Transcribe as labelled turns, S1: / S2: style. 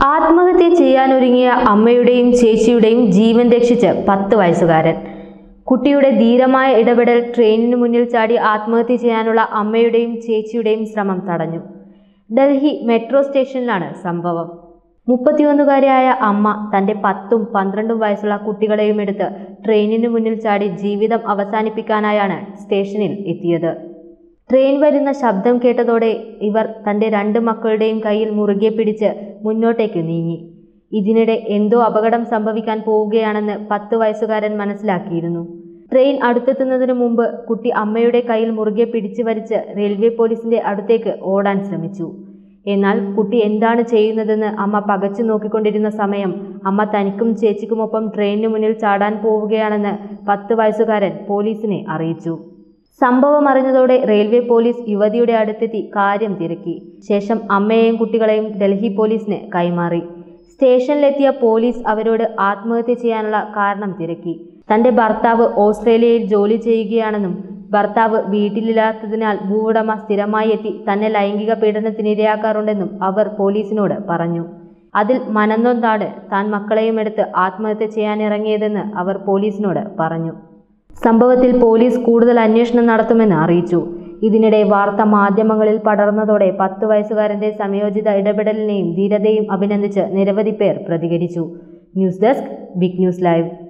S1: ആത്മഹത്യ ചെയ്യാനൊരുങ്ങിയ അമ്മയുടെയും ചേച്ചിയുടെയും ജീവൻ രക്ഷിച്ച് പത്ത് വയസ്സുകാരൻ കുട്ടിയുടെ ധീരമായ ഇടപെടൽ ട്രെയിനിന് മുന്നിൽ ചാടി ആത്മഹത്യ ചെയ്യാനുള്ള അമ്മയുടെയും ചേച്ചിയുടെയും ശ്രമം തടഞ്ഞു ഡൽഹി മെട്രോ സ്റ്റേഷനിലാണ് സംഭവം മുപ്പത്തിയൊന്നുകാരിയായ അമ്മ തൻ്റെ പത്തും പന്ത്രണ്ടും വയസ്സുള്ള കുട്ടികളെയും എടുത്ത് ട്രെയിനിന് മുന്നിൽ ചാടി ജീവിതം അവസാനിപ്പിക്കാനായാണ് സ്റ്റേഷനിൽ എത്തിയത് ട്രെയിൻ വരുന്ന ശബ്ദം കേട്ടതോടെ ഇവർ തൻ്റെ രണ്ട് മക്കളുടെയും കയ്യിൽ മുറുകെ പിടിച്ച് മുന്നോട്ടേക്ക് നീങ്ങി ഇതിനിടെ എന്തോ അപകടം സംഭവിക്കാൻ പോവുകയാണെന്ന് പത്ത് വയസ്സുകാരൻ മനസ്സിലാക്കിയിരുന്നു ട്രെയിൻ അടുത്തെത്തുന്നതിന് മുമ്പ് കുട്ടി അമ്മയുടെ കയ്യിൽ മുറുകെ പിടിച്ചു വലിച്ച് റെയിൽവേ പോലീസിന്റെ അടുത്തേക്ക് ഓടാൻ ശ്രമിച്ചു എന്നാൽ കുട്ടി എന്താണ് ചെയ്യുന്നതെന്ന് അമ്മ പകച്ചു നോക്കിക്കൊണ്ടിരുന്ന സമയം അമ്മ തനിക്കും ചേച്ചിക്കുമൊപ്പം ട്രെയിനിന് മുന്നിൽ ചാടാൻ പോവുകയാണെന്ന് പത്ത് വയസ്സുകാരൻ പോലീസിനെ അറിയിച്ചു സംഭവം അറിഞ്ഞതോടെ റെയിൽവേ പോലീസ് യുവതിയുടെ അടുത്തെത്തി കാര്യം തിരക്കി ശേഷം അമ്മയെയും കുട്ടികളെയും ഡൽഹി പോലീസിന് കൈമാറി സ്റ്റേഷനിലെത്തിയ പോലീസ് അവരോട് ആത്മഹത്യ ചെയ്യാനുള്ള കാരണം തിരക്കി തന്റെ ഭർത്താവ് ഓസ്ട്രേലിയയിൽ ജോലി ചെയ്യുകയാണെന്നും ഭർത്താവ് വീട്ടിലില്ലാത്തതിനാൽ ഭൂവുടമ സ്ഥിരമായി എത്തി തന്നെ ലൈംഗിക പീഡനത്തിനിരയാക്കാറുണ്ടെന്നും അവർ പോലീസിനോട് പറഞ്ഞു അതിൽ മനന്നൊന്താണ് താൻ മക്കളെയും എടുത്ത് ആത്മഹത്യ ചെയ്യാനിറങ്ങിയതെന്ന് അവർ പോലീസിനോട് പറഞ്ഞു സംഭവത്തിൽ പോലീസ് കൂടുതൽ അന്വേഷണം നടത്തുമെന്ന് അറിയിച്ചു ഇതിനിടെ വാർത്ത മാധ്യമങ്ങളിൽ പടർന്നതോടെ പത്ത് വയസ്സുകാരന്റെ സമയോചിത ഇടപെടലിനെയും ധീരതയും അഭിനന്ദിച്ച് നിരവധി പേർ പ്രതികരിച്ചു news desk big news live